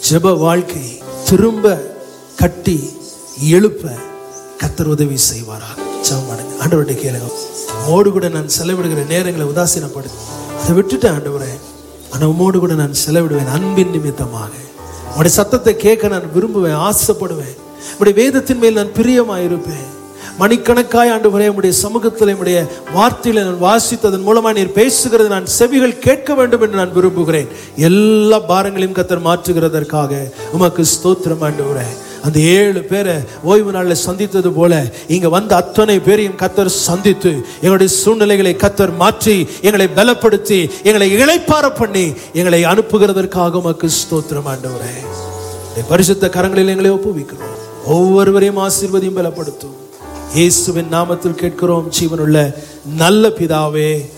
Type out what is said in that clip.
ஜெப வாழ்க்கை திரும்ப கட்டி எழுப்ப கத்தர் உதவி செய்வாரா ஜெபம் பண்ணுங்க ஆண்டவர்கிட்ட கேளுங்க உம்மோடு கூட நான் செலவிடுகிற நேரங்களை உதாசீனப்படுத்து அதை விட்டுட்டேன் ஆண்டவரே ஆனால் உம்மோடு கூட நான் செலவிடுவேன் அன்பின் நிமித்தமாக உடைய சத்தத்தை கேட்க நான் விரும்புவேன் ஆசைப்படுவேன் உடைய வேதத்தின் மேல் நான் பிரியமாக இருப்பேன் மணிக்கணக்காய் ஆண்டவரே உடைய சமூகத்தில் உடைய வார்த்தைகளை நான் வாசித்ததன் மூலமா நீர் பேசுகிறது நான் செவிகள் கேட்க வேண்டும் என்று நான் விரும்புகிறேன் எல்லா பாரங்களையும் கத்தர் மாற்றுகிறதற்காக உமக்கு ஸ்தோத்திரம் ஆண்டவரே அந்த ஏழு பேரை ஓய்வு நாளில் சந்தித்தது போல இங்க வந்த அத்தனை பேரையும் கத்தர் சந்தித்து எங்களுடைய சூழ்நிலைகளை கத்தர் மாற்றி எங்களை பலப்படுத்தி எங்களை இளைப்பார பண்ணி எங்களை அனுப்புகிறதற்காக உமக்கு ஸ்தோத்திரம் ஆண்டவரே உம்முடைய பரிசுத்த கரங்களில் எங்களை ஒப்புவிக்கிறோம் ஒவ்வொருவரையும் ஆசீர்வதியும் பலப்படுத்தும் இயேசுவின் நாமத்தில் கேட்கிறோம் ஜீவனுள்ள நல்ல பிதாவே